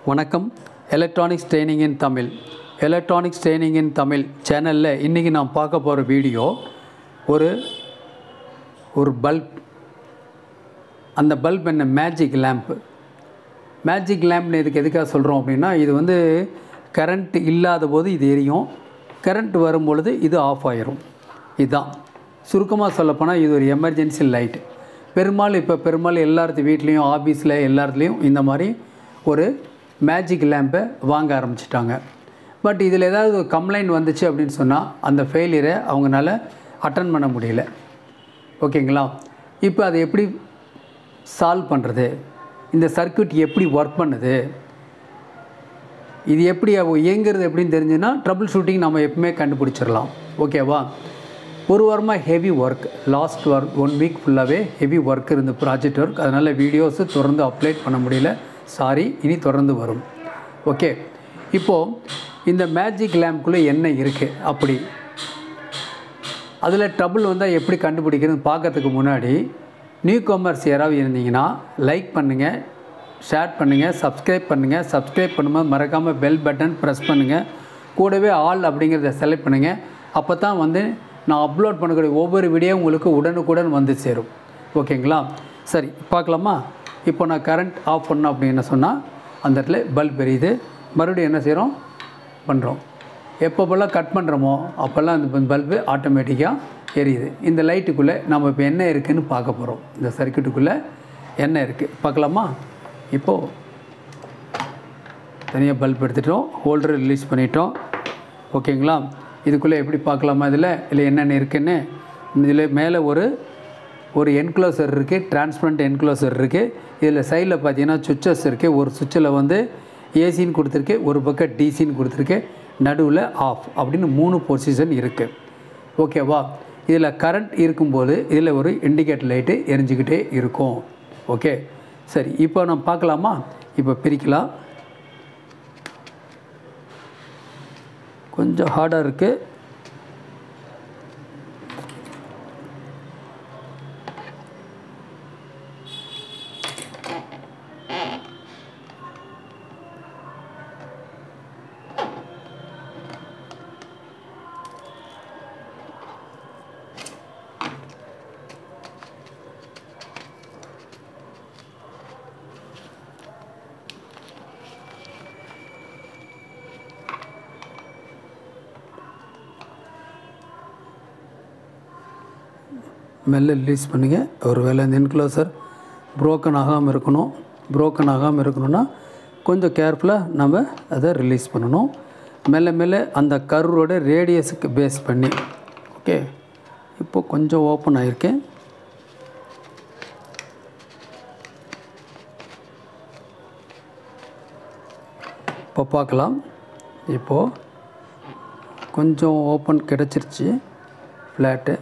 வணக்கம் electronics training in Tamil electronics training in Tamil சேனலில் இன்றைக்கி நான் பார்க்க போகிற வீடியோ ஒரு ஒரு பல்ப் அந்த பல்ப் என்ன மேஜிக் லேம்ப்பு மேஜிக் லேம்ப்னு இதுக்கு எதுக்காக சொல்கிறோம் அப்படின்னா இது வந்து கரண்ட் இல்லாத போது இது எரியும் கரண்ட் வரும்பொழுது இது ஆஃப் ஆயிரும் இதுதான் சுருக்கமாக சொல்லப்போனால் இது ஒரு எமர்ஜென்சி லைட் பெரும்பாலும் இப்போ பெரும்பாலும் எல்லாத்து வீட்லேயும் ஆஃபீஸில் எல்லாத்துலேயும் இந்த மாதிரி ஒரு மேஜிக் லேம்பை வாங்க ஆரம்பிச்சிட்டாங்க பட் இதில் ஏதாவது ஒரு கம்ப்ளைண்ட் வந்துச்சு அப்படின்னு சொன்னால் அந்த ஃபெயிலியரை அவங்களால அட்டன் பண்ண முடியல ஓகேங்களா இப்போ அதை எப்படி சால்வ் பண்ணுறது இந்த சர்க்யூட் எப்படி ஒர்க் பண்ணுது இது எப்படி அவ இயங்குறது எப்படின்னு தெரிஞ்சுன்னா ட்ரபிள் ஷூட்டிங் நம்ம எப்பவுமே கண்டுபிடிச்சிடலாம் ஓகேவா ஒரு வாரமாக heavy work last work one week ஃபுல்லாகவே ஹெவி ஒர்க் இருந்து ப்ராஜெக்ட் ஒர்க் அதனால் வீடியோஸு தொடர்ந்து அப்லோட் பண்ண முடியல சாரி இனி தொடர்ந்து வரும் ஓகே இப்போது இந்த மேஜிக் லேம்ப்குள்ளே என்ன இருக்குது அப்படி அதில் ட்ரபிள் வந்தால் எப்படி கண்டுபிடிக்கிறதுன்னு பார்க்கறதுக்கு முன்னாடி நியூ காமர்ஸ் யாராவது இருந்தீங்கன்னா லைக் பண்ணுங்கள் ஷேர் பண்ணுங்கள் சப்ஸ்கிரைப் பண்ணுங்கள் சப்ஸ்கிரைப் பண்ணும்போது மறக்காமல் பெல் பட்டன் ப்ரெஸ் பண்ணுங்கள் கூடவே ஆல் அப்படிங்கிறத செலக்ட் பண்ணுங்கள் அப்போ தான் வந்து நான் அப்லோட் பண்ணக்கூடிய ஒவ்வொரு வீடியோ உங்களுக்கு உடனுக்குடன் வந்து சேரும் ஓகேங்களா சரி பார்க்கலாமா இப்போ நான் கரண்ட் ஆஃப் பண்ணோம் அப்படின்னு சொன்னால் அந்த இடத்துல பல்ப் எரியுது மறுபடியும் என்ன செய்கிறோம் பண்ணுறோம் எப்பப்போல்லாம் கட் பண்ணுறோமோ அப்போல்லாம் அந்த பல்பு ஆட்டோமேட்டிக்காக எரியுது இந்த லைட்டுக்குள்ளே நம்ம இப்போ என்ன இருக்குதுன்னு பார்க்க போகிறோம் இந்த சர்க்கியூட்டுக்குள்ளே என்ன இருக்குது பார்க்கலாமா இப்போது தனியாக பல்ப் எடுத்துட்டோம் ஹோல்டர் ரிலீஸ் பண்ணிட்டோம் ஓகேங்களா இதுக்குள்ளே எப்படி பார்க்கலாமா இதில் இல்லை என்னென்ன இருக்குன்னு இதில் மேலே ஒரு ஒரு என்க்ளோசர் இருக்குது டிரான்ஸ்பரண்ட் என்க்ளோசர் இருக்குது இதில் சைடில் பார்த்தீங்கன்னா சுவிச்சஸ் இருக்குது ஒரு சுவிட்சில் வந்து ஏசின்னு கொடுத்துருக்கு ஒரு பக்கம் டிசின்னு கொடுத்துருக்கு நடுவில் ஆஃப் அப்படின்னு மூணு பொசிஷன் இருக்குது ஓகேவா இதில் கரண்ட் இருக்கும்போது இதில் ஒரு இண்டிகேட்டர் லைட்டு எரிஞ்சிக்கிட்டே இருக்கும் ஓகே சரி இப்போ நம்ம பார்க்கலாமா இப்போ பிரிக்கலாம் கொஞ்சம் ஹார்டாக இருக்குது மெல்ல ரிலீஸ் பண்ணுங்கள் ஒரு வேளை இந்த என்க்ளோசர் ப்ரோக்கன் ஆகாமல் இருக்கணும் ப்ரோக்கன் ஆகாமல் இருக்கணும்னா கொஞ்சம் கேர்ஃபுல்லாக நம்ம அதை ரிலீஸ் பண்ணணும் மெல்ல மெல்ல அந்த கருவோட ரேடியஸுக்கு பேஸ் பண்ணி ஓகே இப்போ கொஞ்சம் ஓப்பன் ஆகிருக்கேன் இப்போ பார்க்கலாம் இப்போது கொஞ்சம் ஓப்பன் கிடச்சிருச்சு ஃப்ளாட்டு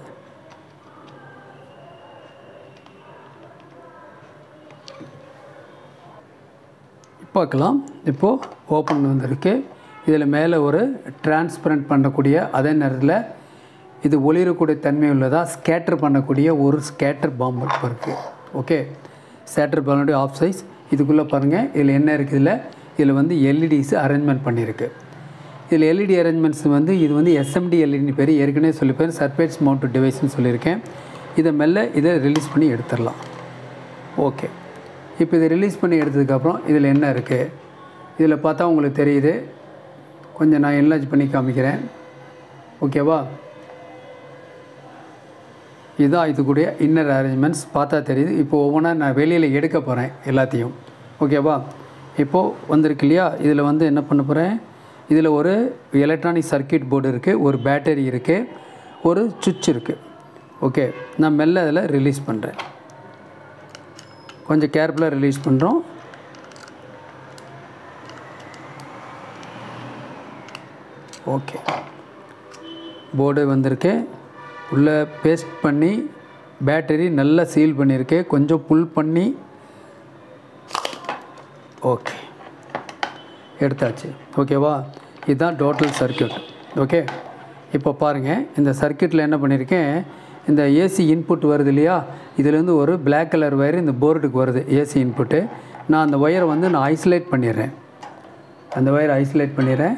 பார்க்கலாம் இப்போது ஓப்பன் வந்திருக்கு இதில் மேலே ஒரு டிரான்ஸ்பரண்ட் பண்ணக்கூடிய அதே நேரத்தில் இது ஒளிரக்கூடிய தன்மை உள்ளதா ஸ்கேட்டர் பண்ணக்கூடிய ஒரு ஸ்கேட்டர் பாம்பு இருக்குது ஓகே ஸ்கேட்டர் பாம்புடைய ஆஃப் சைஸ் இதுக்குள்ளே பாருங்கள் இதில் என்ன இருக்குது இதில் இதில் வந்து எல்இடிஸ் அரேஞ்ச்மெண்ட் பண்ணியிருக்கு இதில் எல்இடி அரேஞ்ச்மெண்ட்ஸ் வந்து இது வந்து எஸ்எம்டி எல்இடி பேர் ஏற்கனவே சொல்லிப்பேன் சர்பேட்ஸ் மவுண்ட் டிவைஸ்னு சொல்லியிருக்கேன் இதை மெல்ல இதை ரிலீஸ் பண்ணி எடுத்துடலாம் ஓகே இப்போ இதை ரிலீஸ் பண்ணி எடுத்ததுக்கப்புறம் இதில் என்ன இருக்குது இதில் பார்த்தா உங்களுக்கு தெரியுது கொஞ்சம் நான் என்லார்ஜ் பண்ணி காமிக்கிறேன் ஓகேவா இதுதான் இதுக்கூடிய இன்னர் அரேஞ்ச்மெண்ட்ஸ் பார்த்தா தெரியுது இப்போ ஒவ்வொன்றா நான் வெளியில் எடுக்க போகிறேன் எல்லாத்தையும் ஓகேவா இப்போது வந்திருக்கு இல்லையா இதில் வந்து என்ன பண்ண போகிறேன் இதில் ஒரு எலக்ட்ரானிக் சர்க்கியூட் போர்டு இருக்குது ஒரு பேட்டரி இருக்குது ஒரு சுவிட்ச் இருக்குது ஓகே நான் மெல்ல அதில் ரிலீஸ் பண்ணுறேன் கொஞ்சம் கேர்ஃபுல்லாக ரிலீஸ் பண்ணுறோம் ஓகே போர்டு வந்திருக்கு உள்ளே பேஸ்ட் பண்ணி பேட்டரி நல்லா சீல் பண்ணியிருக்கு கொஞ்சம் புல் பண்ணி ஓகே எடுத்தாச்சு ஓகேவா இதுதான் டோட்டல் சர்க்கியூட் ஓகே இப்போ பாருங்கள் இந்த சர்க்கியூட்டில் என்ன பண்ணியிருக்கேன் இந்த ஏசி இன்புட் வருது இல்லையா இதுலேருந்து ஒரு Black கலர் ஒயர் இந்த போர்டுக்கு வருது ஏசி இன்புட்டு நான் அந்த ஒயரை வந்து நான் ஐசோலேட் பண்ணிடுறேன் அந்த ஒயர் ஐசோலேட் பண்ணிடுறேன்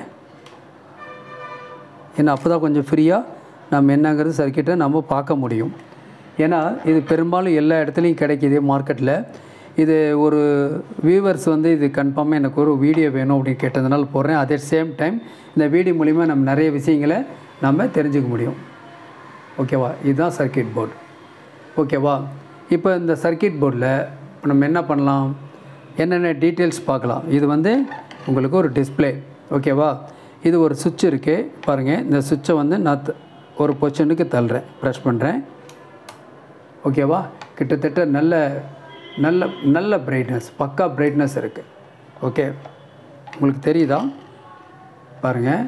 ஏன்னா அப்போ தான் கொஞ்சம் ஃப்ரீயாக நம்ம என்னங்கிறது சர்க்கியூட்டை நம்ம பார்க்க முடியும் ஏன்னா இது பெரும்பாலும் எல்லா இடத்துலையும் கிடைக்கிது மார்க்கெட்டில் இது ஒரு வியூவர்ஸ் வந்து இது கன்ஃபார்மாக எனக்கு ஒரு வீடியோ வேணும் அப்படின்னு கேட்டதுனால போடுறேன் அதே சேம் டைம் இந்த வீடியோ மூலிமா நம்ம நிறைய விஷயங்களை நம்ம தெரிஞ்சுக்க முடியும் ஓகேவா இதுதான் சர்க்கியூட் போர்டு ஓகேவா இப்போ இந்த சர்க்கியூட் போர்டில் நம்ம என்ன பண்ணலாம் என்னென்ன டீட்டெயில்ஸ் பார்க்கலாம் இது வந்து உங்களுக்கு ஒரு டிஸ்ப்ளே ஓகேவா இது ஒரு சுவிட்ச் இருக்குது பாருங்கள் இந்த சுவிட்சை வந்து நான் த- ஒரு பொசிஷனுக்கு தள்ளுறேன் ப்ரெஸ் பண்ணுறேன் ஓகேவா கிட்டத்தட்ட நல்ல நல்ல நல்ல பிரைட்னஸ் பக்கா பிரைட்னஸ் இருக்குது ஓகே உங்களுக்கு தெரியுதா பாருங்கள்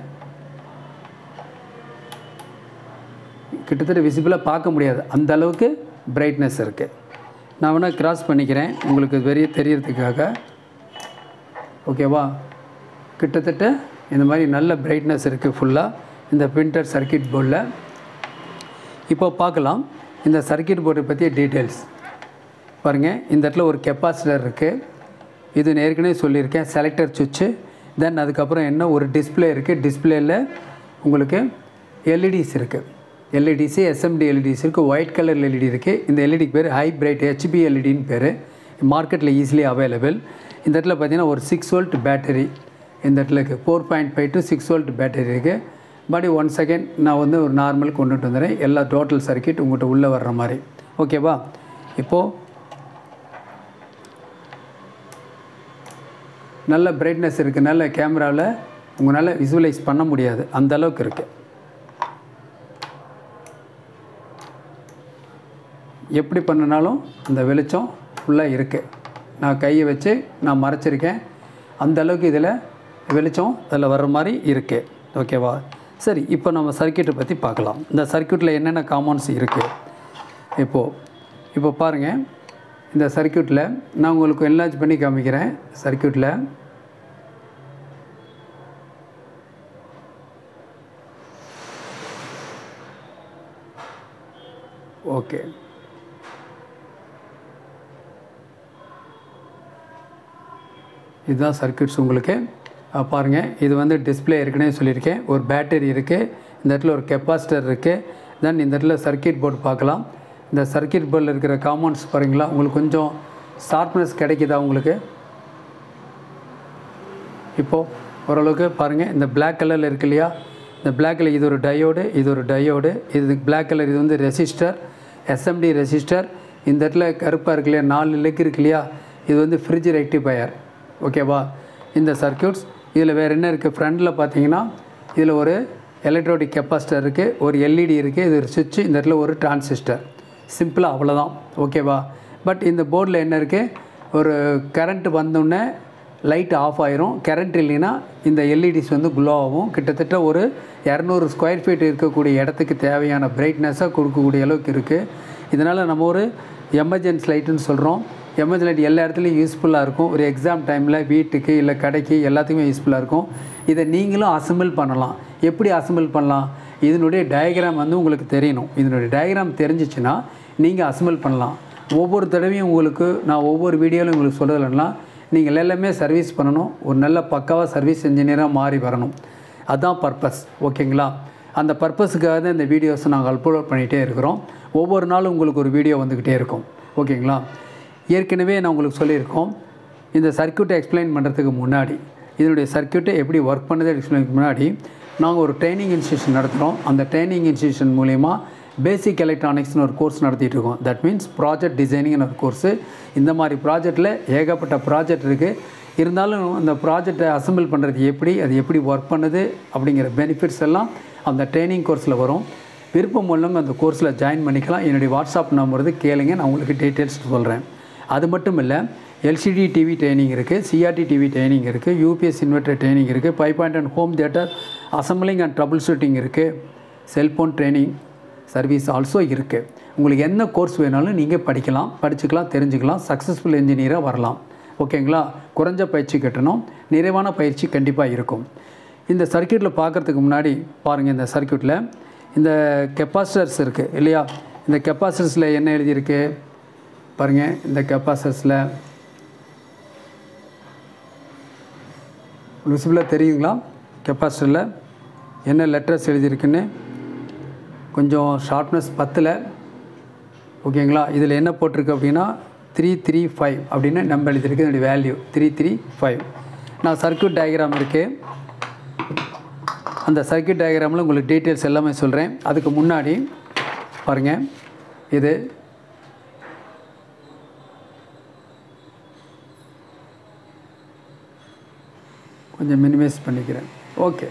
கிட்டத்தட்ட விசிபிளாக பார்க்க முடியாது அந்த அளவுக்கு பிரைட்னஸ் இருக்குது நான் வேணால் கிராஸ் பண்ணிக்கிறேன் உங்களுக்கு வெறிய தெரியறதுக்காக ஓகேவா கிட்டத்தட்ட இந்த மாதிரி நல்ல பிரைட்னஸ் இருக்குது ஃபுல்லாக இந்த பிரிண்டர் சர்க்கியூட் போர்டில் இப்போ பார்க்கலாம் இந்த சர்க்கியூட் போர்டை பற்றிய டீட்டெயில்ஸ் பாருங்கள் இந்த இடத்துல ஒரு கெப்பாசிட்டர் இருக்குது இது நான் ஏற்கனவே சொல்லியிருக்கேன் செலக்டர் சுவிட்சு தென் அதுக்கப்புறம் என்ன ஒரு டிஸ்ப்ளே இருக்குது டிஸ்ப்ளேயில் உங்களுக்கு எல்இடிஸ் இருக்குது எல்இடிசி எஸ்எம்டி எல்இடிஸ் இருக்குது ஒயிட் கலர் எல்இடி இருக்குது இந்த எல்இடிக்கு பேர் ஹை பிரைட் ஹெச்பி எல்இடின்னு பேர் மார்க்கெட்டில் ஈஸிலி அவைலபிள் இந்த இடத்துல பார்த்தீங்கன்னா ஒரு சிக்ஸ் வோல்ட் பேட்டரி இந்த இடத்துல இருக்குது four point five to six volt battery இருக்குது படி ஒன் செகண்ட் நான் வந்து ஒரு நார்மல் கொண்டுட்டு வந்துடுறேன் எல்லா டோட்டல் சர்க்கியூட் உங்கள்கிட்ட உள்ளே வர்ற மாதிரி ஓகேவா இப்போது நல்ல பிரைட்னஸ் இருக்குது நல்ல கேமராவில் உங்களால் விசுவலைஸ் பண்ண முடியாது அந்த அளவுக்கு இருக்குது எப்படி பண்ணினாலும் அந்த வெளிச்சம் ஃபுல்லாக இருக்குது நான் கையை வச்சு நான் மறைச்சிருக்கேன் அந்த அளவுக்கு இதில் வெளிச்சம் அதில் வர்ற மாதிரி இருக்குது ஓகேவா சரி இப்போ நம்ம சர்க்கியூட்டை பற்றி பார்க்கலாம் இந்த சர்க்கியூட்டில் என்னென்ன காம்பவுண்ட்ஸ் இருக்குது இப்போது இப்போ பாருங்கள் இந்த சர்க்கியூட்டில் நான் உங்களுக்கு என்லார்ஜ் பண்ணி காமிக்கிறேன் சர்க்கியூட்டில் ஓகே இதுதான் சர்க்கியூட்ஸ் உங்களுக்கு அஹ் பாருங்க இது வந்து டிஸ்ப்ளே ஏற்கனவே சொல்லியிருக்கேன் ஒரு பேட்டரி இருக்குது இந்த இடத்துல ஒரு கெப்பாசிட்டர் இருக்குது தென் இந்த இடத்துல சர்க்கியூட் போர்டு பார்க்கலாம் இந்த சர்க்கியூட் போர்டில் இருக்கிற காம்பவுண்ட்ஸ் பாருங்களா உங்களுக்கு கொஞ்சம் ஷார்ப்னஸ் கிடைக்குதா உங்களுக்கு இப்போது ஓரளவுக்கு பாருங்கள் இந்த Black கலரில் இருக்கு இல்லையா இந்த Black கலர் இது ஒரு டயோடு இது ஒரு டயோடு இது Black கலர் இது வந்து ரெசிஸ்டர் எஸ்எம்டி ரெசிஸ்டர் இந்த இடத்துல கருப்பாக இருக்கு இல்லையா நாலு லெக் இருக்கு இல்லையா இது வந்து ஃப்ரிட்ஜ் ரெக்டிஃபயர் ஓகேவா இந்த சர்க்கியூட்ஸ் இதில் வேறு என்ன இருக்குது ஃப்ரண்டில் பார்த்தீங்கன்னா இதில் ஒரு எலக்ட்ரோனிக் கெப்பாசிட்டர் இருக்குது ஒரு எல்இடி இருக்குது இது ஒரு சுவிட்ச் இந்த இடத்துல ஒரு டிரான்சிஸ்டர் சிம்பிளாக அவ்வளோதான் ஓகேவா பட் இந்த போர்டில் என்ன இருக்குது ஒரு கரண்ட் வந்தோடனே லைட் ஆஃப் ஆயிரும் கரண்ட் இல்லைன்னா இந்த எல்இடிஸ் வந்து க்ளோ ஆகும் கிட்டத்தட்ட ஒரு இரநூறு ஸ்கொயர் ஃபீட் இருக்கக்கூடிய இடத்துக்கு தேவையான பிரைட்னஸாக கொடுக்கக்கூடிய அளவுக்கு இருக்குது இதனால் நம்ம ஒரு எமர்ஜென்சி லைட்டுன்னு சொல்கிறோம் எமர்ஜென்சி லைட் எல்லா இடத்துலையும் யூஸ்ஃபுல்லாக இருக்கும் ஒரு எக்ஸாம் டைமில் வீட்டுக்கு இல்லை கடைக்கு எல்லாத்துக்குமே யூஸ்ஃபுல்லாக இருக்கும் இதை நீங்களும் அசம்பிள் பண்ணலாம் எப்படி அசம்பிள் பண்ணலாம் இதனுடைய டயக்ராம் வந்து உங்களுக்கு தெரியணும் இதனுடைய டயக்ராம் தெரிஞ்சிச்சுன்னா நீங்கள் அசம்பிள் பண்ணலாம் ஒவ்வொரு தடவையும் உங்களுக்கு நான் ஒவ்வொரு வீடியோவிலும் உங்களுக்கு சொல்கிறதுனா நீங்கள் எல்லாமே சர்வீஸ் பண்ணணும் ஒரு நல்ல பக்காவாக சர்வீஸ் இன்ஜினியராக மாறி வரணும் அதுதான் பர்பஸ் ஓகேங்களா அந்த பர்பஸுக்காக தான் இந்த வீடியோஸை நாங்கள் அப்லோட் பண்ணிகிட்டே இருக்கிறோம் ஒவ்வொரு நாளும் உங்களுக்கு ஒரு வீடியோ வந்துக்கிட்டே இருக்கும் ஓகேங்களா ஏற்கனவே நான் உங்களுக்கு சொல்லியிருக்கோம் இந்த சர்க்யூட்டை எக்ஸ்பிளைன் பண்ணுறதுக்கு முன்னாடி இதனுடைய சர்க்யூட்டை எப்படி ஒர்க் பண்ணுது எக்ஸ்பிளைன் முன்னாடி நாங்கள் ஒரு ட்ரைனிங் இன்ஸ்டியூஷன் நடத்துகிறோம் அந்த ட்ரைனிங் இன்ஸ்டியூஷன் மூலிமா பேசிக் எலக்ட்ரானிக்ஸ்னு ஒரு கோர்ஸ் நடத்திட்டு இருக்கோம் தட் மீன்ஸ் ப்ராஜெக்ட் டிசைனிங்னு ஒரு கோர்ஸு இந்த மாதிரி ப்ராஜெக்டில் ஏகப்பட்ட ப்ராஜெக்ட் இருக்குது இருந்தாலும் அந்த ப்ராஜெக்டை அசம்பிள் பண்ணுறது எப்படி அது எப்படி ஒர்க் பண்ணுது அப்படிங்கிற பெனிஃபிட்ஸ் எல்லாம் அந்த ட்ரைனிங் கோர்ஸில் வரும் விருப்பம் உள்ளவங்க அந்த கோர்ஸில் ஜாயின் பண்ணிக்கலாம் என்னுடைய வாட்ஸ்அப் நம்பர் வந்து கேளுங்க நான் உங்களுக்கு டீட்டெயில்ஸ் சொல்கிறேன் அது மட்டும் இல்லை எல்சிடி டிவி ட்ரைனிங் இருக்குது சிஆர்டி டிவி ட்ரைனிங் இருக்குது யூபிஎஸ் இன்வெர்டர் ட்ரைனிங் இருக்குது five point and home theatre assembling and troubleshooting இருக்குது செல்ஃபோன் ட்ரைனிங் சர்வீஸ் ஆல்சோ இருக்குது உங்களுக்கு என்ன கோர்ஸ் வேணாலும் நீங்கள் படிக்கலாம் படிச்சுக்கலாம் தெரிஞ்சுக்கலாம் சக்ஸஸ்ஃபுல் இன்ஜினியராக வரலாம் ஓகேங்களா குறைஞ்ச பயிற்சி கட்டணும் நிறைவான பயிற்சி கண்டிப்பாக இருக்கும் இந்த சர்க்கியூட்டில் பார்க்குறதுக்கு முன்னாடி பாருங்கள் இந்த சர்க்கியூட்டில் இந்த கெப்பாசிட்டர்ஸ் இருக்குது இல்லையா இந்த கெப்பாசிட்டர்ஸில் என்ன எழுதியிருக்கு பாருங்கள் இந்த கெப்பாசிட்டர்ஸில் விசிபிளாக தெரியுங்களா கெப்பாசிட்டரில் என்ன லெட்டர்ஸ் எழுதியிருக்குன்னு கொஞ்சம் ஷார்ப்னஸ் பத்தில் ஓகேங்களா இதில் என்ன போட்டிருக்கு அப்படின்னா த்ரீ த்ரீ ஃபைவ் அப்படின்னு நம்பர் எழுதியிருக்கு இதனுடைய வேல்யூ த்ரீ த்ரீ ஃபைவ் நான் சர்க்யூட் டயக்ராம் இருக்குது அந்த சர்க்யூட் டயக்ராமில் உங்களுக்கு டீட்டெயில்ஸ் எல்லாமே சொல்கிறேன் அதுக்கு முன்னாடி பாருங்கள் இது கொஞ்சம் மினிமைஸ் பண்ணிக்கிறேன் ஓகே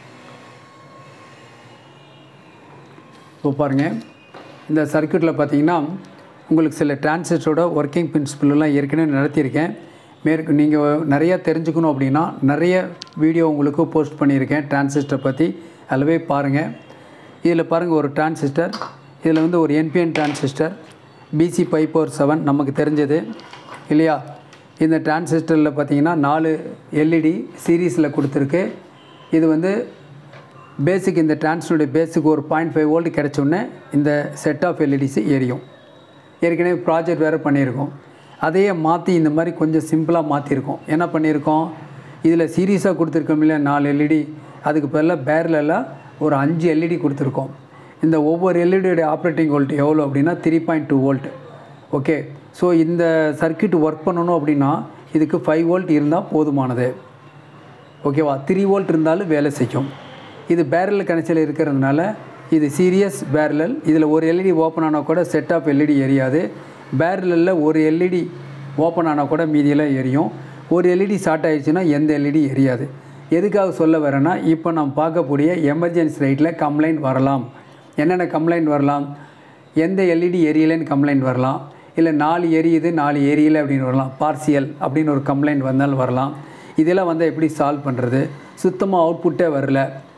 இப்போ பாருங்கள் இந்த சர்க்யூட்டில் பார்த்தீங்கன்னா உங்களுக்கு சில டிரான்சிஸ்டரோட ஒர்க்கிங் பிரின்சிபல்லாம் ஏற்கனவே நடத்தியிருக்கேன் மேற்கு நீங்கள் நிறையா தெரிஞ்சுக்கணும் அப்படின்னா நிறைய வீடியோ உங்களுக்கு போஸ்ட் பண்ணியிருக்கேன் டிரான்சிஸ்டர் பற்றி அதில் பாருங்கள் இதில் பாருங்கள் ஒரு டிரான்சிஸ்டர் இதில் வந்து ஒரு NPN transistor BC five four seven நமக்கு தெரிஞ்சது இல்லையா இந்த டிரான்சிஸ்டரில் பார்த்தீங்கன்னா நாலு எல்இடி சீரீஸில் கொடுத்துருக்கு இது வந்து பேசிக் இந்த டிரான்ஸ்னுடைய பேசிக் ஒரு பாயிண்ட் ஃபைவ் வோல்ட் கிடச்சோடனே இந்த செட் ஆஃப் எல்இடிஸ் எரியும் ஏற்கனவே ப்ராஜெக்ட் வேறு பண்ணியிருக்கோம் அதையே மாற்றி இந்த மாதிரி கொஞ்சம் சிம்பிளாக மாற்றிருக்கோம் என்ன பண்ணியிருக்கோம் இதில் சீரியஸாக கொடுத்துருக்கோம் இல்லையா நாலு எல்இடி அதுக்கு பதிலாக பேரலெல்லாம் ஒரு அஞ்சு எல்இடி கொடுத்துருக்கோம் இந்த ஒவ்வொரு எல்இடியோடைய ஆப்ரேட்டிங் வோல்ட் எவ்வளோ அப்படின்னா three point two volt okay so இந்த சர்க்கியூட் ஒர்க் பண்ணணும் அப்படின்னா இதுக்கு ஃபைவ் வோல்ட் இருந்தால் போதுமானது ஓகேவா த்ரீ வோல்ட் இருந்தாலும் வேலை செய்யும் இது பேரல் கனெக்ஷனில் இருக்கிறதுனால இது சீரியஸ் பேரலல் இதில் ஒரு எல்இடி ஓப்பன் ஆனால் கூட செட் ஆஃப் எல்இடி எரியாது பேரலில் ஒரு எல்இடி ஓப்பன் ஆனால் கூட மீதியெல்லாம் எரியும் ஒரு எல்இடி ஷார்ட் ஆயிடுச்சுன்னா எந்த எல்இடி எரியாது எதுக்காக சொல்ல வரேன்னா இப்போ நம்ம பார்க்கக்கூடிய எமர்ஜென்சி ரைட்டில் கம்ப்ளைண்ட் வரலாம் என்னென்ன கம்ப்ளைண்ட் வரலாம் எந்த எல்இடி எரியலைன்னு கம்ப்ளைண்ட் வரலாம் இல்லை நாலு எரியுது நாலு எரியலை அப்படின்னு வரலாம் பார்சியல் அப்படின்னு ஒரு கம்ப்ளைண்ட் வந்தாலும் வரலாம் இதெல்லாம் வந்தால் எப்படி சால்வ் பண்ணுறது சுத்தமாக அவுட்புட்டே வரல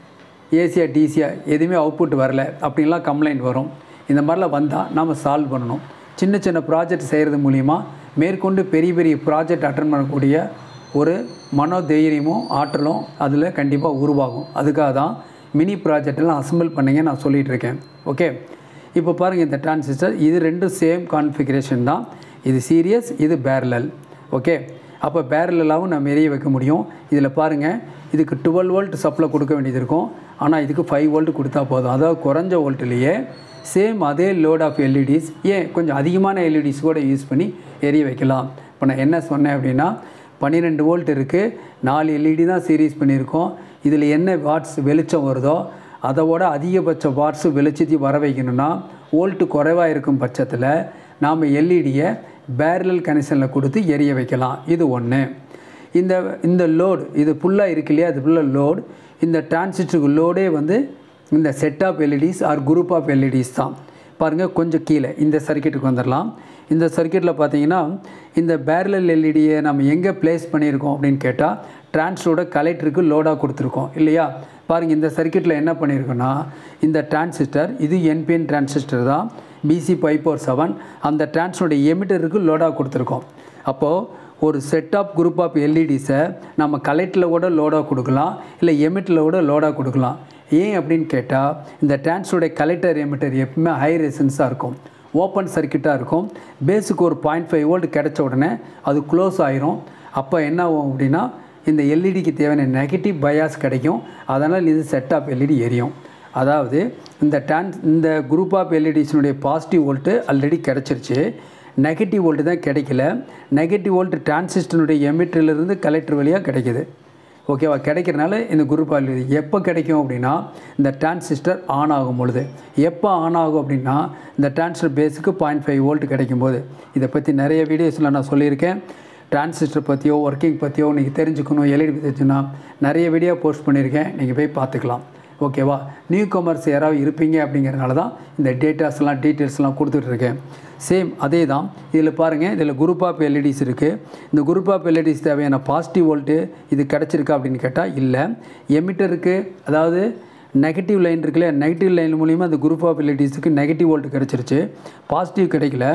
ஏசியா டிசியா எதுவுமே அவுட்புட் வரல அப்படின்லாம் கம்ப்ளைண்ட் வரும் இந்த மாதிரிலாம் வந்தால் நாம் சால்வ் பண்ணணும் சின்ன சின்ன ப்ராஜெக்ட் செய்கிறது மூலிமா மேற்கொண்டு பெரிய பெரிய ப்ராஜெக்ட் அட்டன் பண்ணக்கூடிய ஒரு மனோதைரியமும் ஆற்றலும் அதில் கண்டிப்பாக உருவாகும் அதுக்காக தான் மினி ப்ராஜெக்டெல்லாம் அசம்பிள் பண்ணிங்க நான் சொல்லிகிட்டு இருக்கேன் ஓகே இப்போ பாருங்கள் இந்த டிரான்சிஸ்டர் இது ரெண்டும் சேம் கான்ஃபிகரேஷன் தான் இது சீரியஸ் இது பேரலல் ஓகே அப்போ பேரலாகவும் நம்ம எரிய வைக்க முடியும் இதில் பாருங்கள் இதுக்கு டுவெல் வோல்ட் சப்ளை கொடுக்க வேண்டியது இருக்கும் ஆனால் இதுக்கு ஃபைவ் வோல்ட் கொடுத்தா போதும் அதாவது குறைஞ்ச வோல்ட்லேயே சேம் அதே லோட் ஆஃப் எல்இடிஸ் ஏன் கொஞ்சம் அதிகமான எல்இடிஸ் கூட யூஸ் பண்ணி எரிய வைக்கலாம் இப்போ நான் என்ன சொன்னேன் அப்படின்னா பன்னிரெண்டு வோல்ட் இருக்குது நாலு எல்இடி தான் சீரீஸ் பண்ணியிருக்கோம் இதில் என்ன வாட்ஸ் வெளிச்சம் வருதோ அதோட அதிகபட்ச வாட்ஸு வெளிச்சத்தையும் வர வைக்கணும்னா வோல்ட்டு குறைவாக இருக்கும் பட்சத்தில் நாம் எல்இடியை பேரலல் கனெக்ஷனில் கொடுத்து எரிய வைக்கலாம் இது ஒன்று இந்த இந்த லோடு இது ஃபுல்லாக இருக்கு இல்லையா அது ஃபுல்லாக லோடு இந்த டிரான்சிஸ்டருக்கு லோடே வந்து இந்த set of LEDs or group of LEDs தான் பாருங்கள் கொஞ்சம் கீழே இந்த சர்க்கியூட்டுக்கு வந்துடலாம் இந்த சர்க்கியூட்டில் பார்த்தீங்கன்னா இந்த பேரலல் எல்இடியை நம்ம எங்கே ப்ளேஸ் பண்ணியிருக்கோம் அப்படின்னு கேட்டால் டிரான்ஸ்டரோட கலெக்டருக்கு லோடாக கொடுத்துருக்கோம் இல்லையா பாருங்கள் இந்த சர்க்கியூட்டில் என்ன பண்ணியிருக்கோன்னா இந்த டிரான்சிஸ்டர் இது என்பிஎன் டிரான்சிஸ்டர் தான் பிசி ஃபைவ் ஃபோர் செவன் அந்த டிரான்ஸ்டரோட எமிட்டருக்கு லோடாக கொடுத்துருக்கோம் அப்போது ஒரு செட் ஆஃப் குரூப் ஆஃப் எல்இடிஸை நம்ம கலெக்டரில் கூட லோடாக கொடுக்கலாம் இல்லை எமிட்டில் கூட லோடாக கொடுக்கலாம் ஏன் அப்படின்னு கேட்டால் இந்த டிரான்ஸ்டரோட கலெக்டர் எமிட்டர் எப்பவுமே ஹை ரெசன்ஸாக இருக்கும் ஓப்பன் சர்க்கியூட்டாக இருக்கும் பேஸுக்கு ஒரு பாயிண்ட் ஃபைவ் வோல்ட் கிடச்ச உடனே அது க்ளோஸ் ஆயிரும் அப்போ என்ன ஆகும் அப்படின்னா இந்த எல்இடிக்கு தேவையான நெகட்டிவ் பயாஸ் கிடைக்கும் அதனால் இது செட் ஆஃப் எல்இடி எரியும் அதாவது இந்த டான்ஸ் இந்த குரூப் ஆஃப் எல்இடிஸினுடைய பாசிட்டிவ் வோல்ட்டு ஆல்ரெடி கிடச்சிருச்சு நெகட்டிவ் வோல்ட்டு தான் கிடைக்கல நெகட்டிவ் வோல்ட் டிரான்சிஸ்டனுடைய எமிட்டர்லேருந்து கலெக்டர் வழியாக கிடைக்குது ஓகேவா கிடைக்கிறனால இந்த குரூப் ஆயில் எப்போ கிடைக்கும் அப்படின்னா இந்த டிரான்சிஸ்டர் ஆன் ஆகும் பொழுது எப்போ ஆன் ஆகும் அப்படின்னா இந்த டிரான்சிஸ்டர் பேஸுக்கு பாயிண்ட் ஃபைவ் வோல்ட் கிடைக்கும்போது இதை பற்றி நிறைய வீடியோஸில் நான் சொல்லியிருக்கேன் டிரான்சிஸ்டர் பற்றியோ ஒர்க்கிங் பற்றியோ நீங்கள் தெரிஞ்சுக்கணும் எல்இடி தெரிஞ்சுன்னா நிறைய வீடியோ போஸ்ட் பண்ணியிருக்கேன் நீங்கள் போய் பார்த்துக்கலாம் ஓகேவா நியூ கமர்ஸ் யாராவது இருப்பீங்க அப்படிங்கிறனால தான் இந்த டேட்டாஸ்லாம் டீட்டெயில்ஸ்லாம் கொடுத்துட்ருக்கேன் சேம் அதே தான் இதில் பாருங்கள் இதில் குரூப் ஆஃப் எல்இடிஸ் இருக்குது இந்த குரூப் ஆஃப் எல்இடிஸ் தேவையான பாசிட்டிவ் வோல்ட்டு இது கிடச்சிருக்கா அப்படின்னு கேட்டால் இல்லை எமிட்டருக்கு அதாவது நெகட்டிவ் லைன் இருக்குல்ல நெகட்டிவ் லைன் மூலிமா அந்த குரூப் ஆஃப் எல்இடிஸுக்கு நெகட்டிவ் வோல்ட் கிடச்சிருச்சு பாசிட்டிவ் கிடைக்கல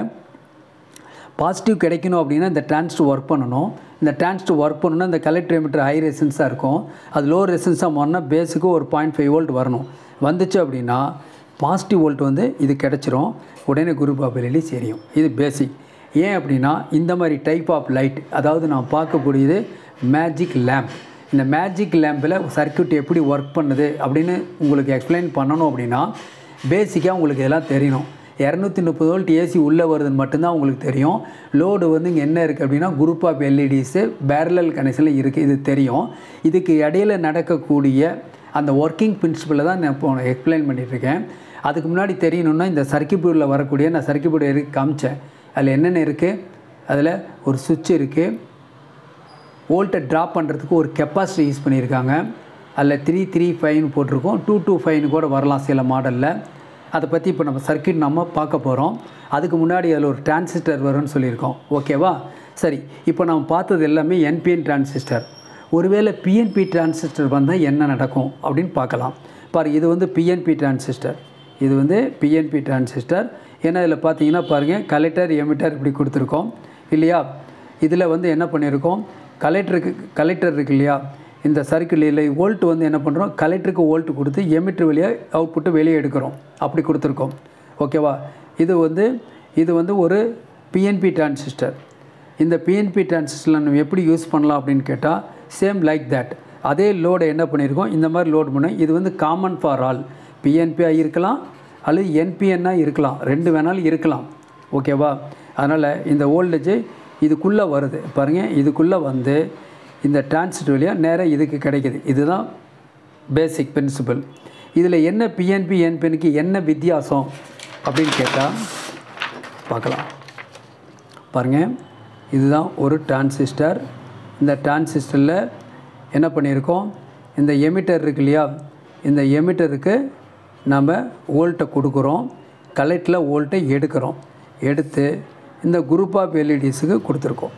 பாசிட்டிவ் கிடைக்கணும் அப்படின்னா இந்த டிரான்ஸ்டர் ஒர்க் பண்ணணும் இந்த டிரான்ஸ்டர் ஒர்க் பண்ணணும்னா இந்த கலெக்டர் எமிட்டர் ஹை ரெசன்ஸாக இருக்கும் அது லோ ரெசன்ஸாக மாறினா பேஸுக்கு ஒரு பாயிண்ட் ஃபைவ் வோல்ட் வரணும் வந்துச்சு அப்படின்னா பாசிட்டிவ் வோல்ட் வந்து இது கிடச்சிரும் உடனே குரூப் ஆஃப் எல்இடி தெரியும் இது பேசிக் ஏன் அப்படின்னா இந்த மாதிரி டைப் ஆஃப் லைட் அதாவது நான் பார்க்கக்கூடியது மேஜிக் லேம்ப் இந்த மேஜிக் லேம்பில் சர்க்யூட் எப்படி ஒர்க் பண்ணுது அப்படின்னு உங்களுக்கு எக்ஸ்பிளைன் பண்ணணும் அப்படின்னா பேசிக்காக உங்களுக்கு இதெல்லாம் தெரியணும் இரநூத்தி முப்பது வோல்ட் ஏசி உள்ளே வருதுன்னு மட்டும்தான் உங்களுக்கு தெரியும் லோடு வந்து இங்கே என்ன இருக்குது அப்படின்னா குரூப் ஆஃப் எல்இடிஸு பேரலல் கனெக்ஷனில் இருக்குது இது தெரியும் இதுக்கு இடையில நடக்கக்கூடிய அந்த ஒர்க்கிங் பிரின்சிபலை தான் நான் இப்போ எக்ஸ்பிளைன் பண்ணிகிட்ருக்கேன் அதுக்கு முன்னாடி தெரியணுன்னா இந்த சர்க்கியூட் போர்டில் வரக்கூடிய நான் சர்க்கியூட் போர்டு இருக்கு காமிச்சேன் அதில் என்னென்ன இருக்குது அதில் ஒரு சுவிட்ச் இருக்குது வோல்ட்டை ட்ராப் பண்ணுறதுக்கு ஒரு கெப்பாசிட்டி யூஸ் பண்ணியிருக்காங்க அதில் த்ரீ த்ரீ ஃபைவ்னு போட்டிருக்கோம் டூ டூ ஃபைவ்னு கூட வரலாம் சில மாடலில் அதை பற்றி இப்போ நம்ம சர்க்கியூட் நம்ம பார்க்க போகிறோம் அதுக்கு முன்னாடி அதில் ஒரு டிரான்சிஸ்டர் வரும்னு சொல்லியிருக்கோம் ஓகேவா சரி இப்போ நம்ம பார்த்தது எல்லாமே என்பிஎன் டிரான்சிஸ்டர் ஒருவேளை பிஎன்பி டிரான்சிஸ்டர் வந்தால் என்ன நடக்கும் அப்படின்னு பார்க்கலாம் பாரு இது வந்து பிஎன்பி டிரான்சிஸ்டர் இது வந்து பிஎன்பி டிரான்சிஸ்டர் ஏன்னா இதில் பார்த்தீங்கன்னா பாருங்கள் கலெக்டர் எமிட்டர் இப்படி கொடுத்துருக்கோம் இல்லையா இதில் வந்து என்ன பண்ணியிருக்கோம் கலெக்டருக்கு கலெக்டர் இருக்கு இல்லையா இந்த சர்க்கிளில் வோல்ட் வந்து என்ன பண்ணுறோம் கலெக்டருக்கு வோல்ட் கொடுத்து எமிட்டர் வழியாக அவுட்புட்டு வெளியே எடுக்கிறோம் அப்படி கொடுத்துருக்கோம் ஓகேவா இது வந்து இது வந்து ஒரு பிஎன்பி டிரான்சிஸ்டர் இந்த பிஎன்பி டிரான்சிஸ்டரில் நம்ம எப்படி யூஸ் பண்ணலாம் அப்படின்னு கேட்டால் சேம் லைக் தட் அதே லோடை என்ன பண்ணியிருக்கோம் இந்த மாதிரி லோட் பண்ண இது வந்து காமன் ஃபார் ஆல் பிஎன்பியாக இருக்கலாம் அல்லது என்பிஎன்னாக இருக்கலாம் ரெண்டு வேணாலும் இருக்கலாம் ஓகேவா அதனால் இந்த வோல்டேஜ் இதுக்குள்ளே வருது பாருங்கள் இதுக்குள்ளே வந்து இந்த டிரான்சிஸ்டர் வழியாக நேராக இதுக்கு கிடைக்குது இதுதான் பேசிக் பிரின்சிபல் இதில் என்ன பிஎன்பி என்பிஎனுக்கு என்ன வித்தியாசம் அப்படின்னு கேட்டால் பார்க்கலாம் பாருங்கள் இதுதான் ஒரு டிரான்சிஸ்டர் இந்த டிரான்சிஸ்டரில் என்ன பண்ணியிருக்கோம் இந்த எமிட்டர் இருக்கு இல்லையா இந்த எமிட்டருக்கு நம்ம வோல்ட்டை கொடுக்குறோம் கலெக்டில் வோல்ட்டை எடுக்கிறோம் எடுத்து இந்த குரூப் ஆஃப் எல்இடிஸுக்கு கொடுத்துருக்கோம்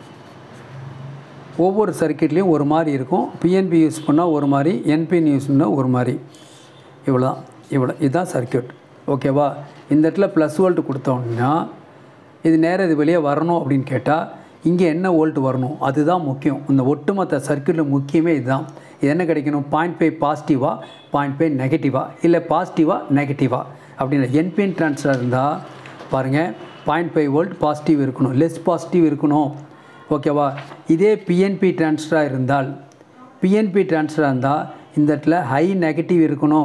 ஒவ்வொரு சர்க்கியூட்லேயும் ஒரு மாதிரி இருக்கும் பிஎன்பி யூஸ் பண்ணால் ஒரு மாதிரி என்பிஎன் யூஸ் பண்ணால் ஒரு மாதிரி இவ்வளோ தான் இவ்வளோ இதுதான் சர்க்கியூட் ஓகேவா இந்த இடத்துல ப்ளஸ் வோல்ட் கொடுத்தோம்னா இது நேராக இது வெளியே வரணும் அப்படின்னு கேட்டால் இங்கே என்ன வோல்ட் வரணும் அதுதான் முக்கியம் இந்த ஒட்டுமொத்த சர்க்கியூட்டில் முக்கியமே இதுதான் இது என்ன கிடைக்கணும் பாயிண்ட் ஃபைவ் பாசிட்டிவாக பாயிண்ட் ஃபைவ் நெகட்டிவாக இல்லை பாசிட்டிவாக நெகட்டிவாக அப்படின்னு என்பிஎன் ட்ரான்ஸ்ஃபர் இருந்தால் பாருங்கள் பாயிண்ட் ஃபைவ் வோல்ட் பாசிட்டிவ் இருக்கணும் லெஸ் பாசிட்டிவ் இருக்கணும் ஓகேவா இதே பிஎன்பி ட்ரான்ஸ்ஃபராக இருந்தால் பிஎன்பி ட்ரான்ஸ்ஃபராக இருந்தால் இந்த இடத்துல ஹை நெகட்டிவ் இருக்கணும்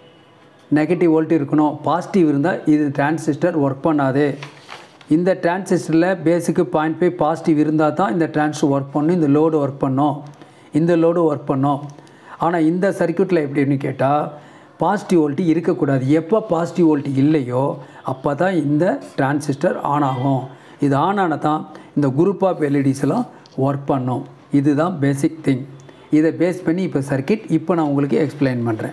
நெகட்டிவ் வோல்ட் இருக்கணும் பாசிட்டிவ் இருந்தால் இது டிரான்சிஸ்டர் ஒர்க் பண்ணாது இந்த டிரான்சிஸ்டரில் பேஸுக்கு பாயிண்ட் ஃபைவ் பாசிட்டிவ் இருந்தால் தான் இந்த டிரான்சிஸ்டர் ஒர்க் பண்ணும் இந்த லோடு ஒர்க் பண்ணும் இந்த லோடு ஒர்க் பண்ணும் ஆனால் இந்த சர்க்கியூட்டில் எப்படின்னு கேட்டால் பாசிட்டிவ் வோல்ட் இருக்கக்கூடாது எப்போ பாசிட்டிவ் வோல்ட் இல்லையோ அப்போ தான் இந்த டிரான்சிஸ்டர் ஆன் ஆகும் இது ஆன் ஆனால் தான் இந்த குரூப் ஆஃப் எல்இடிஸ் எல்லாம் ஒர்க் பண்ணும் இதுதான் பேசிக் திங் இதை பேஸ் பண்ணி இப்போ சர்க்கியூட் இப்போ நான் உங்களுக்கு எக்ஸ்பிளைன் பண்ணுறேன்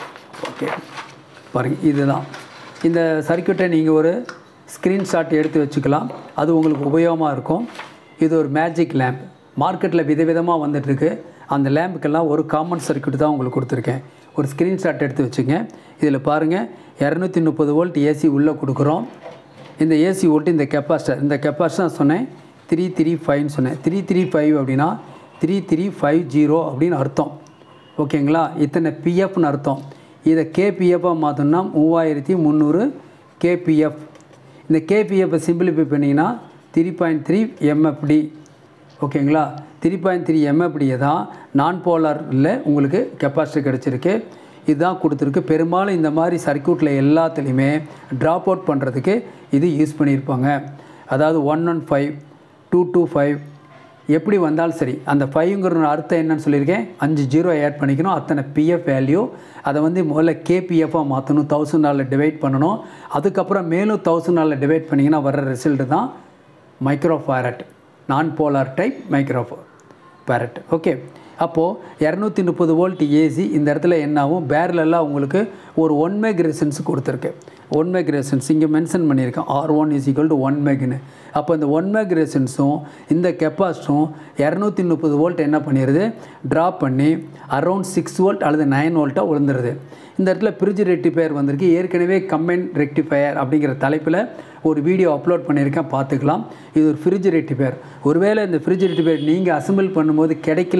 ஓகே பாருங்கள் இதுதான் இந்த சர்க்கியூட்டை நீங்கள் ஒரு ஸ்க்ரீன்ஷாட் எடுத்து வச்சுக்கலாம் அது உங்களுக்கு உபயோகமாக இருக்கும் இது ஒரு மேஜிக் லேம்ப் மார்க்கெட்டில் விதவிதமாக வந்துட்டுருக்கு அந்த லேம்புக்கெல்லாம் ஒரு காமன் சர்க்கியூட் தான் உங்களுக்கு கொடுத்துருக்கேன் ஒரு ஸ்க்ரீன்ஷாட் எடுத்து வச்சுங்க இதில் பாருங்கள் இரநூத்தி முப்பது வோல்ட் ஏசி உள்ளே கொடுக்குறோம் இந்த ஏசி வோல்ட் இந்த கெப்பாசிட்டர் இந்த கெப்பாசிட்டர் நான் சொன்னேன் த்ரீ த்ரீ ஃபைவ்னு சொன்னேன் த்ரீ த்ரீ ஃபைவ் அப்படின்னா த்ரீ த்ரீ ஃபைவ் ஜீரோ அப்படின்னு அர்த்தம் ஓகேங்களா இத்தனை பிஎஃப்னு அர்த்தம் இதை கேபிஎஃபாக மாற்றோம்னா மூவாயிரத்தி முந்நூறு கேபிஎஃப் இந்த கேபிஎஃப்பை சிம்பிளிஃபை பண்ணிங்கன்னா த்ரீ பாயிண்ட் த்ரீ எம்எஃப்டி ஓகேங்களா த்ரீ பாயிண்ட் த்ரீ எம்எஃப்டியை தான் நான் போலாரில் உங்களுக்கு கெப்பாசிட்டி கிடச்சிருக்கு இதுதான் கொடுத்துருக்கு பெரும்பாலும் இந்த மாதிரி சர்க்கியூட்டில் எல்லாத்துலேயுமே ட்ராப் அவுட் பண்ணுறதுக்கு இது யூஸ் பண்ணியிருப்பாங்க அதாவது one one five two two five எப்படி வந்தாலும் சரி அந்த ஃபைவ்ங்கிற அர்த்தம் என்னன்னு சொல்லியிருக்கேன் அஞ்சு ஜீரோ ஆட் பண்ணிக்கணும் அத்தனை பிஎஃப் வேல்யூ அதை வந்து முதல்ல கேபிஎஃபாக மாற்றணும் தௌசண்ட் நாளில் டிவைட் பண்ணணும் அதுக்கப்புறம் மேலும் தௌசண்ட் நாளில் டிவைட் பண்ணிங்கன்னா வர ரிசல்ட்டு தான் microfarad non polar type microfarad okay அப்போது இரநூத்தி முப்பது வோல்ட் ஏசி இந்த இடத்துல என்னாகும் பேரலெல்லாம் உங்களுக்கு ஒரு ஒன் மேக் ரெசன்ஸ் கொடுத்துருக்கு ஒன் மேக் ரெசன்ஸ் இங்கே மென்ஷன் பண்ணியிருக்கேன் R one is equal to one மேக்னு அப்போ இந்த ஒன் மேக் ரெசன்ஸும் இந்த கெப்பாசிட்டும் இரநூத்தி முப்பது வோல்ட் என்ன பண்ணிடுது ட்ராப் பண்ணி அரௌண்ட் சிக்ஸ் வோல்ட் அல்லது நைன் வோல்ட்டாக விழுந்துருது இந்த இடத்துல பிரிட்ஜ் ரெக்டிஃபயர் வந்திருக்கு ஏற்கனவே கம்பைன் ரெக்டிஃபயர் அப்படிங்கிற தலைப்பில் ஒரு வீடியோ அப்லோட் பண்ணியிருக்கேன் பார்த்துக்கலாம் இது ஒரு ஃப்ரிட்ஜ் ரெக்டிஃபயர் ஒருவேளை இந்த ஃப்ரிட்ஜ் ரெக்டிஃபயர் நீங்கள் அசம்பிள் பண்ணும்போது கிடைக்கல அப்படின்னா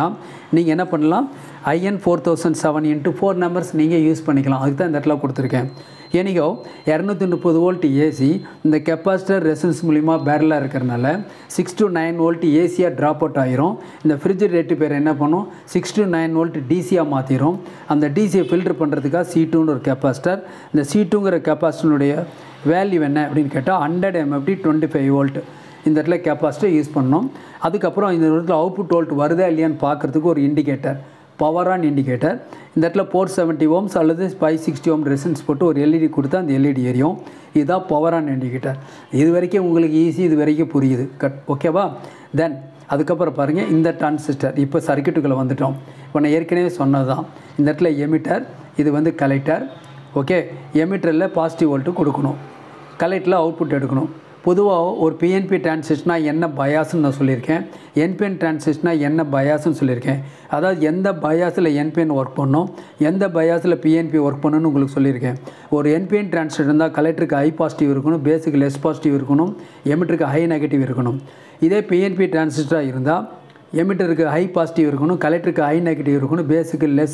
பண்ணிக்கலாம் நீங்கள் என்ன பண்ணலாம் IN four thousand seven into four numbers நீங்கள் யூஸ் பண்ணிக்கலாம் அதுக்கு தான் இந்த இடத்துல கொடுத்துருக்கேன் ஏனிகோ இரநூத்தி முப்பது வோல்ட் ஏசி இந்த கெப்பாசிட்டர் ரெசன்ஸ் மூலிமா பேரலாக இருக்கிறனால சிக்ஸ் டு நைன் வோல்ட் ஏசியாக ட்ராப் அவுட் ஆயிரும் இந்த ஃப்ரிட்ஜ் ரேட்டு பேர் என்ன பண்ணும் சிக்ஸ் டு நைன் வோல்ட் டிசியாக மாற்றிடும் அந்த டிசியை ஃபில்டர் பண்ணுறதுக்காக சி டூன்னு ஒரு கெப்பாசிட்டர் இந்த சி டூங்கிற கெப்பாசிட்டனுடைய வேல்யூ என்ன அப்படின்னு கேட்டால் hundred MFD twenty five volt இந்த இடத்துல கெப்பாசிட்டி யூஸ் பண்ணோம் அதுக்கப்புறம் இந்த இடத்துல அவுட்புட் வோல்ட் வருதா இல்லையான்னு பார்க்குறதுக்கு ஒரு இண்டிகேட்டர் பவரான் இண்டிகேட்டர் இந்த இடத்துல ஃபோர் செவன்ட்டி ஓம்ஸ் அல்லது ஃபைவ் சிக்ஸ்டி ஓம் ரெசன்ஸ் போட்டு ஒரு எல்இடி கொடுத்தா அந்த எல்இடி எரியும் இதுதான் பவரான் இண்டிகேட்டர் இது வரைக்கும் உங்களுக்கு ஈஸி இது வரைக்கும் புரியுது கட் ஓகேவா தென் அதுக்கப்புறம் பாருங்கள் இந்த டிரான்சிஸ்டர் இப்போ சர்க்கியூட்டுக்குள்ளே வந்துட்டோம் இப்போ நான் ஏற்கனவே சொன்னது தான் இந்த இடத்துல எமிட்டர் இது வந்து கலெக்டர் ஓகே எமிட்டரில் பாசிட்டிவ் வோல்ட்டு கொடுக்கணும் கலெக்டரில் அவுட்புட் எடுக்கணும் பொதுவாக ஒரு பிஎன்பி டிரான்சிஸ்டனா என்ன பயாஸ்ன்னு நான் சொல்லியிருக்கேன் என்பிஎன் டிரான்சிஸ்டனா என்ன பயாஸ்ன்னு சொல்லியிருக்கேன் அதாவது எந்த பயாஸில் என்பிஎன் ஒர்க் பண்ணும் எந்த பயாஸில் பிஎன்பி ஒர்க் பண்ணணும்னு உங்களுக்கு சொல்லியிருக்கேன் ஒரு என்பிஎன் டிரான்சிஸ்டர் இருந்தால் கலெக்டருக்கு ஹை பாசிட்டிவ் இருக்கணும் பேஸுக்கு லெஸ் பாசிட்டிவ் இருக்கணும் எமிட்டருக்கு ஹை நெகட்டிவ் இருக்கணும் இதே பிஎன்பி டிரான்சிஸ்டராக இருந்தால் எமிட்டருக்கு ஹை பாசிட்டிவ் இருக்கணும் கலெக்டருக்கு ஹை நெகட்டிவ் இருக்கணும் பேஸுக்கு லெஸ்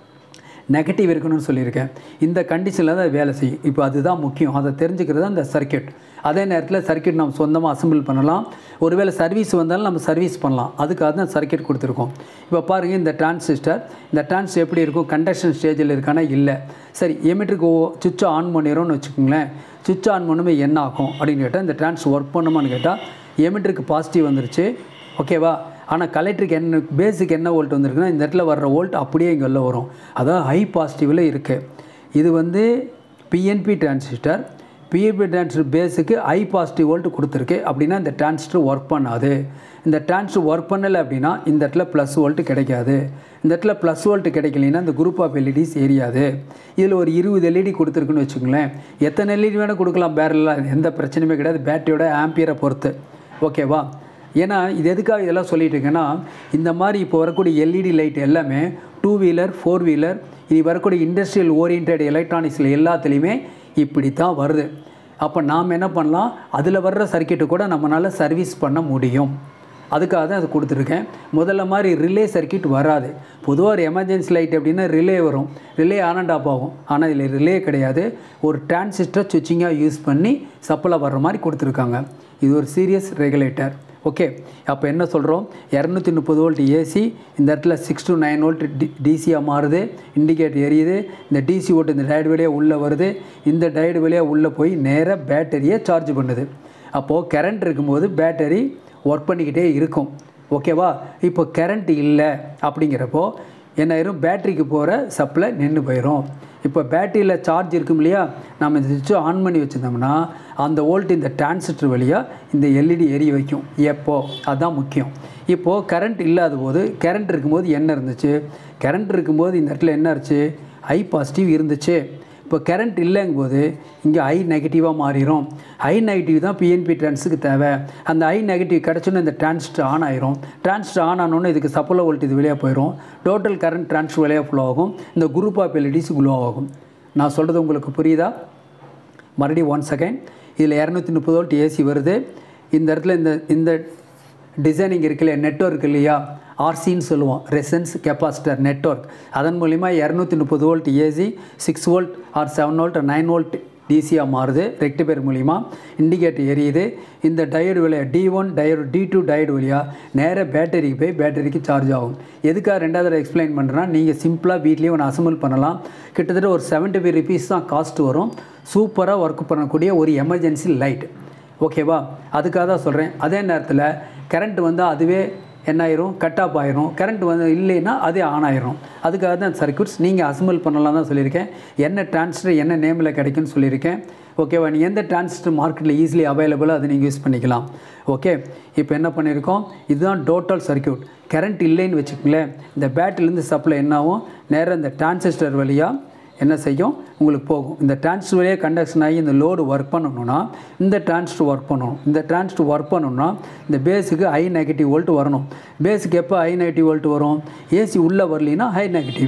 நெகட்டிவ் இருக்கணும்னு சொல்லியிருக்கேன் இந்த கண்டிஷனில் தான் அது வேலை செய்யும் இப்போ அதுதான் முக்கியம் அதை தெரிஞ்சுக்கிறது தான் இந்த சர்க்கியூட் அதே நேரத்தில் சர்க்கியூட் நம்ம சொந்தமாக அசம்பிள் பண்ணலாம் ஒருவேளை சர்வீஸ் வந்தாலும் நம்ம சர்வீஸ் பண்ணலாம் அதுக்காக தான் சர்க்கியூட் கொடுத்துருக்கோம் இப்போ பாருங்கள் இந்த டிரான்சிஸ்டர் இந்த டிரான்ஸ் எப்படி இருக்கும் கண்டக்ஷன் ஸ்டேஜில் இருக்கானா இல்லை சரி எமிட்டருக்கு சுவிட்சை ஆன் பண்ணிடுறோம்னு வச்சுக்கோங்களேன் சுவிட்ச் ஆன் பண்ணுமே என்ன ஆகும் அப்படின்னு கேட்டால் இந்த டிரான்ஸ் ஒர்க் பண்ணுமான்னு கேட்டால் எமிட்டருக்கு பாசிட்டிவ் வந்துருச்சு ஓகேவா ஆனால் கலெக்டருக்கு என்ன பேஸுக்கு என்ன வோல்ட் வந்திருக்குன்னா இந்த இடத்துல வர்ற வோல்ட் அப்படியே இங்கே உள்ள வரும் அதாவது ஹை பாசிட்டிவில் இருக்குது இது வந்து பிஎன்பி டிரான்சிஸ்டர் பிஎன்பி டிரான்சிஸ்டர் பேஸுக்கு ஹை பாசிட்டிவ் வோல்ட் கொடுத்துருக்கு அப்படின்னா இந்த டிரான்சிஸ்டர் ஒர்க் பண்ணாது இந்த டிரான்சிஸ்டர் ஒர்க் பண்ணலை அப்படின்னா இந்த இடத்துல ப்ளஸ் வோல்ட் கிடைக்காது இந்த இடத்துல ப்ளஸ் வோல்ட் கிடைக்கலைன்னா இந்த குரூப் ஆஃப் எல்இடிஸ் எரியாது இதில் ஒரு இருபது எல்இடி கொடுத்துருக்குன்னு வச்சுக்கோங்களேன் எத்தனை எல்இடி வேணால் கொடுக்கலாம் பேரலாக எந்த பிரச்சனையுமே கிடையாது பேட்டரியோட ஆம்பியரை பொறுத்து ஓகேவா ஏன்னா இது எதுக்காக இதெல்லாம் சொல்லிட்டு இருக்கேன்னா இந்த மாதிரி இப்போ வரக்கூடிய எல்இடி லைட் எல்லாமே டூ வீலர் ஃபோர் வீலர் இது வரக்கூடிய இண்டஸ்ட்ரியல் ஓரியன்ட் எலக்ட்ரானிக்ஸில் எல்லாத்துலேயுமே இப்படி தான் வருது அப்போ நாம் என்ன பண்ணலாம் அதில் வர்ற சர்க்கியூட்டை கூட நம்மளால் சர்வீஸ் பண்ண முடியும் அதுக்காக தான் அது கொடுத்துருக்கேன் முதல்ல மாதிரி ரிலே சர்க்கியூட் வராது பொதுவாக ஒரு எமர்ஜென்சி லைட் அப்படின்னா ரிலே வரும் ரிலே ஆன் அண்ட் ஆஃப் ஆகும் ஆனால் இதில் ரிலே கிடையாது ஒரு டிரான்சிஸ்டர் சுவிட்சிங்காக யூஸ் பண்ணி சப்ளை வர்ற மாதிரி கொடுத்துருக்காங்க இது ஒரு சீரியஸ் ரெகுலேட்டர் ஓகே அப்போ என்ன சொல்கிறோம் இரநூத்தி முப்பது வோல்ட் ஏசி இந்த இடத்துல six to nine volt D டிசியாக மாறுது இண்டிகேட் எரியுது இந்த டிசி வோல்ட் இந்த டயர்டு வழியாக உள்ளே வருது இந்த டயர்டு வழியாக உள்ளே போய் நேராக பேட்டரியை சார்ஜ் பண்ணுது அப்போது கரண்ட் இருக்கும்போது பேட்டரி ஒர்க் பண்ணிக்கிட்டே இருக்கும் ஓகேவா இப்போ கரண்ட் இல்லை அப்படிங்கிறப்போ என்ன ஆயிரும் பேட்டரிக்கு போகிற சப்ளை நின்று போயிடும் இப்போ பேட்டரியில் சார்ஜ் இருக்கும் இல்லையா நம்ம இந்த சுவிட்சை ஆன் பண்ணி வச்சுருந்தோம்னா அந்த வோல்ட் இந்த டிரான்சிஸ்டர் வழியாக இந்த எல்இடி எரிய வைக்கும் எப்போ அதுதான் முக்கியம் இப்போது கரண்ட் இல்லாத போது கரண்ட் இருக்கும்போது என்ன இருந்துச்சு கரண்ட் இருக்கும்போது இந்த இடத்துல என்ன இருந்துச்சு ஹை பாசிட்டிவ் இருந்துச்சு இப்போ கரண்ட் இல்லைங்கும் போது இங்கே ஐ நெகட்டிவாக மாறிடும் ஐ நெகட்டிவ் தான் பிஎன்பி ட்ரான்ஸுக்கு தேவை அந்த ஐ நெகட்டிவ் கிடச்சோன்னு இந்த டிரான்ஸ்டர் ஆன் ஆயிரும் டிரான்ஸ்டர் ஆன் ஆனோன்னு இதுக்கு சப்ளை வோல்ட் இது வெளியே போயிடும் டோட்டல் கரண்ட் டிரான்ஸ்ஃபர் வெளியே ஃப்ளோ ஆகும் இந்த குரூப் ஆஃப் எல்இடிஸ் குளோ ஆகும் நான் சொல்கிறது உங்களுக்கு புரியுதா மறுபடியும் ஒன் செகண்ட் இதில் இரநூத்தி முப்பது வோல்ட் ஏசி வருது இந்த இடத்துல இந்த இந்த டிசைனிங் இருக்குல்ல நெட்ஒர்க் இல்லையா ஆர்சின்னு சொல்லுவோம் ரெசன்ஸ் கெப்பாசிட்டர் நெட்ஒர்க் அதன் மூலிமா இரநூத்தி முப்பது volt AC six volt or seven volt nine volt டிசியாக மாறுது ரெக்டிஃபயர் மூலிமா இண்டிகேட்டர் எரியுது இந்த டயர்டு வழியாக D one diode D two டயர்டு வழியாக நேராக பேட்டரிக்கு போய் பேட்டரிக்கு சார்ஜ் ஆகும் எதுக்காக ரெண்டாவது எக்ஸ்பிளைன் பண்ணுறேன்னா நீங்கள் சிம்பிளாக வீட்லேயே ஒன்று அசம்பிள் பண்ணலாம் கிட்டத்தட்ட ஒரு செவன்ட்டி ஃபைவ் ருபீஸ் தான் காஸ்ட் வரும் சூப்பராக ஒர்க் பண்ணக்கூடிய ஒரு எமர்ஜென்சி லைட் ஓகேவா அதுக்காக தான் சொல்கிறேன் அதே நேரத்தில் கரண்ட் வந்தால் அதுவே என்ன ஆயிரும் கட் ஆஃப் ஆயிரும் கரண்ட் வந்து இல்லைன்னா அதே ஆன் ஆயிரும் அதுக்காக தான் சர்க்யூட்ஸ் நீங்கள் அசம்பிள் பண்ணலாம் தான் சொல்லியிருக்கேன் என்ன டிரான்சிஸ்டர் என்ன நேமில் கிடைக்குன்னு சொல்லியிருக்கேன் ஓகேவா நீ எந்த டிரான்சிஸ்டர் மார்க்கெட்டில் ஈஸிலி அவைலபிளோ அதை நீங்கள் யூஸ் பண்ணிக்கலாம் ஓகே இப்போ என்ன பண்ணியிருக்கோம் இதுதான் டோட்டல் சர்க்யூட் கரண்ட் இல்லைன்னு வச்சுக்கோங்களேன் இந்த பேட்டரிலேருந்து சப்ளை என்ன ஆகும் நேராக இந்த டிரான்சிஸ்டர் வழியாக என்ன செய்யும் உங்களுக்கு போகும் இந்த டிரான்ஸ்டர் வழியாக கண்டக்ஷன் ஆகி இந்த லோடு ஒர்க் பண்ணணும்னா இந்த டிரான்ஸ்டர் ஒர்க் பண்ணணும் இந்த டிரான்ஸ்டர் ஒர்க் பண்ணணும்னா இந்த பேஸுக்கு ஹை நெகட்டிவ் வோல்ட் வரணும் பேஸுக்கு எப்போ ஹை நெகட்டிவ் வோல்ட் வரும் ஏசி உள்ளே வரலினா ஹை நெகட்டிவ்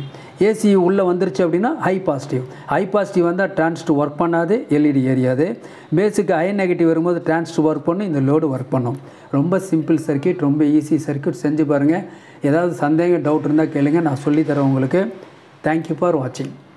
ஏசி உள்ளே வந்துருச்சு அப்படின்னா ஹை பாசிட்டிவ் ஹை பாசிட்டிவ் வந்தால் டிரான்ஸ்ட் ஒர்க் பண்ணாது எல்இடி எரியாது பேஸுக்கு ஹை நெகட்டிவ் வரும்போது டிரான்ஸ்ட் ஒர்க் பண்ணும் இந்த லோடு ஒர்க் பண்ணும் ரொம்ப சிம்பிள் சர்க்கியூட் ரொம்ப ஈஸி சர்க்கியூட் செஞ்சு பாருங்கள் ஏதாவது சந்தேகம் டவுட் இருந்தால் கேளுங்க நான் சொல்லித்தரேன் உங்களுக்கு தேங்க்யூ ஃபார் வாட்சிங்